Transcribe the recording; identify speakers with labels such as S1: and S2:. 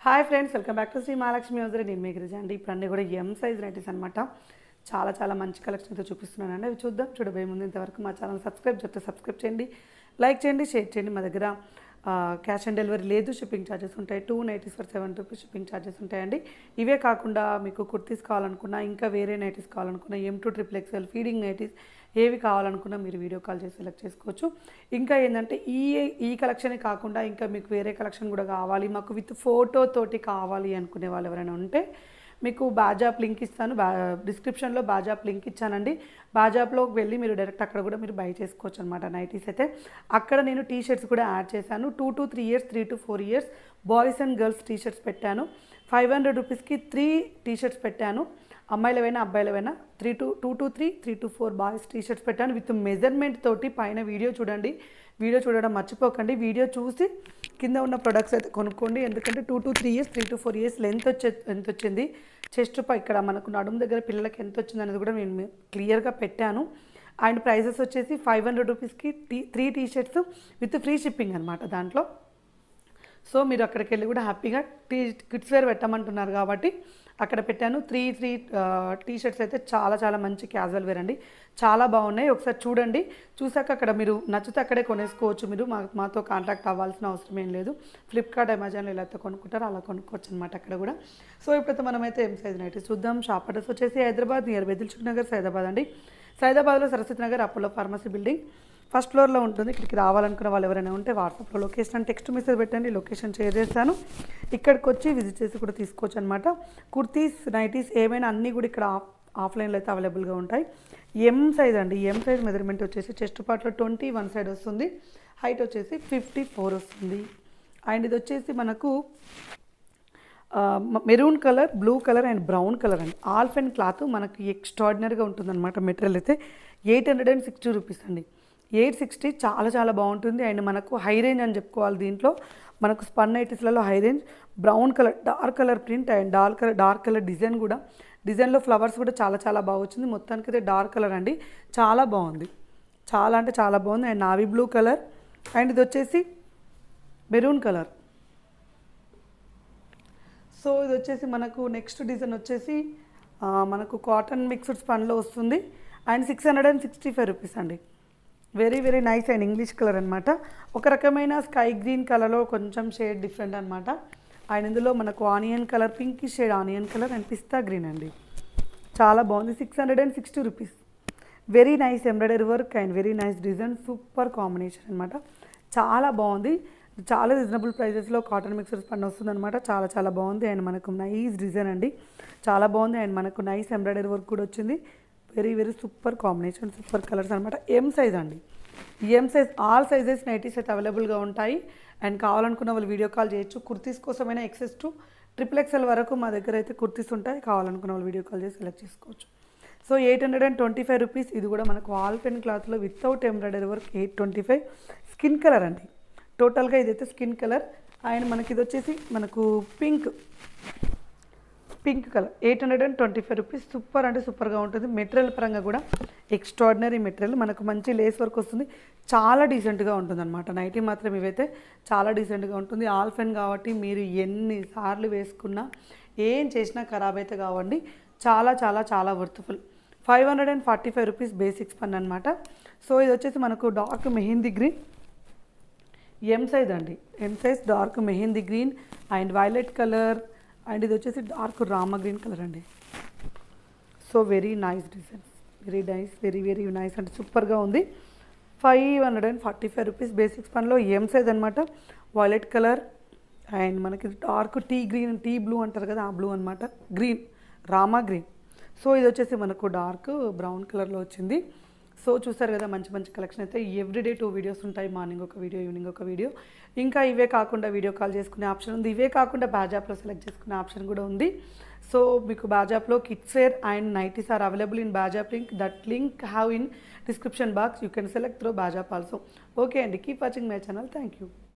S1: hi friends welcome back to Shri Mahalakshmi hosiery నేను మీ గిరిజ అండి ఇప్పుడు అన్నీ కూడా ఎం సైజ్ నైటీస్ అనమాట చాలా చాలా మంచి కలెక్షన్ అయితే చూపిస్తున్నానండి అవి చూద్దాం చూడబోయే ముందు ఇంతవరకు మా ఛానల్ సబ్స్క్రైబ్ చేస్తే సబ్స్క్రైబ్ చేయండి లైక్ చేయండి షేర్ చేయండి మా దగ్గర క్యాష్ ఆన్ డెలివరీ లేదు షిప్పింగ్ ఛార్జెస్ ఉంటాయి two nighties for seven rupees shipping charges ఉంటాయండి ఇవే కాకుండా మీకు కుర్తీస్ కావాలనుకున్నా ఇంకా వేరే నైటీస్ కావాలనుకున్నా M to triple XL feeding nighties ఏవి కావాలనుకున్నా మీరు వీడియో కాల్ చేసి సెలెక్ట్ చేసుకోవచ్చు ఇంకా ఏంటంటే ఈ ఈ కలెక్షన్ కాకుండా ఇంకా మీకు వేరే కలెక్షన్ కూడా కావాలి మాకు విత్ ఫోటో తోటి కావాలి అనుకునే వాళ్ళు ఎవరైనా ఉంటే మీకు బాజాప్ లింక్ ఇస్తాను బా డిస్క్రిప్షన్లో బాజాప్ లింక్ ఇచ్చానండి బాజాప్లోకి వెళ్ళి మీరు డైరెక్ట్ అక్కడ కూడా మీరు బై చేసుకోవచ్చు అనమాట నైటీస్ అయితే అక్కడ నేను టీ షర్ట్స్ కూడా యాడ్ చేశాను two to three years three to four years boys and girls T shirts పెట్టాను ఫైవ్ హండ్రెడ్ రూపీస్కి త్రీ టీ షర్ట్స్ పెట్టాను అమ్మాయిలవైనా అబ్బాయిలవైనా three to two to three three to four boys T shirts పెట్టాను with measurement తోటి పైన video చూడండి video చూడడం మర్చిపోకండి వీడియో చూసి కింద ఉన్న ప్రొడక్ట్స్ అయితే కొనుక్కోండి ఎందుకంటే two to three years three to four years length వచ్చే ఎంత వచ్చింది చెస్ట్ పై ఇక్కడ మనకు నడుము దగ్గర పిల్లలకి ఎంత వచ్చింది అనేది కూడా నేను క్లియర్గా పెట్టాను అండ్ ప్రైసెస్ వచ్చేసి ఫైవ్ హండ్రెడ్ రూపీస్కి T T T shirts with free shipping అనమాట దాంట్లో సో మీరు అక్కడికి వెళ్ళి కూడా హ్యాపీగా టీ కిడ్స్ వేర్ పెట్టమంటున్నారు కాబట్టి అక్కడ పెట్టాను త్రీ త్రీ టీ షర్ట్స్ అయితే చాలా చాలా మంచి క్యాజువల్ వేర్ అండి చాలా బాగున్నాయి ఒకసారి చూడండి చూసాక అక్కడ మీరు నచ్చితే అక్కడే కొనేసుకోవచ్చు మీరు మా మాతో కాంటాక్ట్ అవ్వాల్సిన అవసరం ఏం లేదు ఫ్లిప్కార్ట్ అమెజాన్లో ఎలా అయితే కొనుక్కుంటారో అలా కొనుక్కోవచ్చు అనమాట అక్కడ కూడా సో ఇప్పుడైతే మనమైతే ఏం సైజ్ నైట్ చూద్దాం షాప్ అడ్రస్ వచ్చేసి హైదరాబాద్ నియర్ బెదిల్చుక్ నగర్ సైదాబాద్ అండి సైదాబాద్లో Saraswathi Nagar Apollo pharmacy building first ఫ్లోర్లో ఉంటుంది ఇక్కడికి రావాలనుకున్న వాళ్ళు ఎవరైనా ఉంటే వాట్సాప్లో లొకేషన్ అని టెక్స్ట్ మెసేజ్ పెట్టండి లొకేషన్ షేర్ చేస్తాను ఇక్కడికి వచ్చి విజిట్ చేసి కూడా తీసుకోవచ్చు అనమాట కుర్తీస్ నైటీస్ ఏమైనా అన్నీ కూడా ఇక్కడ ఆఫ్ ఆఫ్లైన్లో అయితే అవైలబుల్గా ఉంటాయి ఎం సైజ్ అండి ఎం సైజ్ మెజర్మెంట్ వచ్చేసి చెస్ట్ పార్ట్లో ట్వంటీ వన్ సైడ్ వస్తుంది హైట్ వచ్చేసి ఫిఫ్టీ ఫోర్ వస్తుంది అండ్ ఇది వచ్చేసి మనకు maroon colour blue colour and brown colour అండి ఆల్ఫ్ అండ్ క్లాత్ మనకి ఎక్స్ట్రాడినరీగా ఉంటుందన్నమాట మెటీరియల్ అయితే eight hundred and sixty rupees అండి ఎయిట్ సిక్స్టీ చాలా చాలా బాగుంటుంది అండ్ మనకు హై రేంజ్ అని చెప్పుకోవాలి దీంట్లో మనకు స్పన్ నైటీస్లలో high range brown colour dark colour print and dark colour dark colour design కూడా డిజైన్లో ఫ్లవర్స్ కూడా చాలా చాలా బాగా వచ్చింది మొత్తానికి అయితే డార్క్ కలర్ అండి చాలా బాగుంది చాలా అంటే చాలా బాగుంది and navy blue colour and ఇది వచ్చేసి మెరూన్ కలర్ సో ఇది వచ్చేసి మనకు నెక్స్ట్ డిజైన్ వచ్చేసి ఆ, మనకు కాటన్ మిక్స్డ్ స్పన్లో వస్తుంది and six hundred and sixty five rupees అండి very very nice and English colour అనమాట ఒక రకమైన స్కై గ్రీన్ కలర్లో కొంచెం షేడ్ డిఫరెంట్ అనమాట అండ్ ఇందులో మనకు onion colour pink shade onion colour and పిస్తా గ్రీన్ అండి చాలా బాగుంది six hundred and sixty rupees very nice embroidery work and very nice design super combination అనమాట చాలా బాగుంది చాలా రీజనబుల్ ప్రైజెస్లో కాటన్ మిక్సర్స్ పని వస్తుంది అనమాట చాలా చాలా బాగుంది అండ్ మనకు నైస్ డిజైన్ అండి చాలా బాగుంది అండ్ మనకు నైస్ ఎంబ్రాయిడరీ వర్క్ కూడా వచ్చింది very very super combination super colours అనమాట ఎం సైజ్ అండి M size all sizes nighties అయితే అవైలబుల్గా ఉంటాయి అండ్ కావాలనుకున్న వాళ్ళు వీడియో కాల్ చేయొచ్చు కుర్తీస్ కోసమైనా ఎక్సెస్ టు ట్రిపుల్ ఎక్స్ఎల్ వరకు మా దగ్గర అయితే కుర్తీస్ ఉంటాయి కావాలనుకున్న వాళ్ళు వీడియో కాల్ చేసి సెలెక్ట్ చేసుకోవచ్చు so eight hundred and twenty five rupees ఇది కూడా మనకు వాల్ పెన్ క్లాత్లో without embroidery work eight twenty five skin colour అండి టోటల్గా ఇదైతే స్కిన్ కలర్ అండ్ మనకి ఇది వచ్చేసి మనకు pink pink colour eight hundred and twenty five rupees super అంటే సూపర్గా ఉంటుంది మెటీరియల్ పరంగా కూడా ఎక్స్ట్రాడినరీ మెటీరియల్ మనకు మంచి లేస్ వర్క్ వస్తుంది చాలా డీసెంట్గా ఉంటుంది అనమాట నైటీ మాత్రం ఇవైతే చాలా డీసెంట్గా ఉంటుంది ఆల్ ఫెన్ కాబట్టి మీరు ఎన్నిసార్లు వేసుకున్నా ఏం చేసినా ఖరాబ్ అయితే కావండి చాలా చాలా చాలా worthful five hundred and forty five rupees బేసిక్స్ పన్ అనమాట సో ఇది వచ్చేసి మనకు dark mehndi green M size అండి M size dark mehndi green and violet colour and ఇది వచ్చేసి డార్క్ రామ గ్రీన్ కలర్ అండి so very nice designs very nice very very nice అంటే సూపర్గా ఉంది five hundred and forty five rupees బేసిక్స్ పనిలో ఎం సైజ్ అనమాట వైలెట్ కలర్ అండ్ మనకి dark tea green tea blue అంటారు కదా ఆ బ్లూ అనమాట గ్రీన్ రామా గ్రీన్ సో ఇది వచ్చేసి మనకు డార్క్ బ్రౌన్ కలర్లో వచ్చింది సో చూసారు కదా మంచి మంచి కలెక్షన్ అయితే ఎవ్రీడే టూ వీడియోస్ ఉంటాయి మార్నింగ్ ఒక వీడియో ఈవినింగ్ ఒక వీడియో ఇంకా ఇవే కాకుండా వీడియో కాల్ చేసుకునే ఆప్షన్ ఉంది ఇవే కాకుండా బాజాప్లో సెలెక్ట్ చేసుకునే ఆప్షన్ కూడా ఉంది సో మీకు బాజాప్లో kids wear and nighties are available in Bazaap link that link have in description box you can select through Bazaap also okay అండి keep watching my channel thank you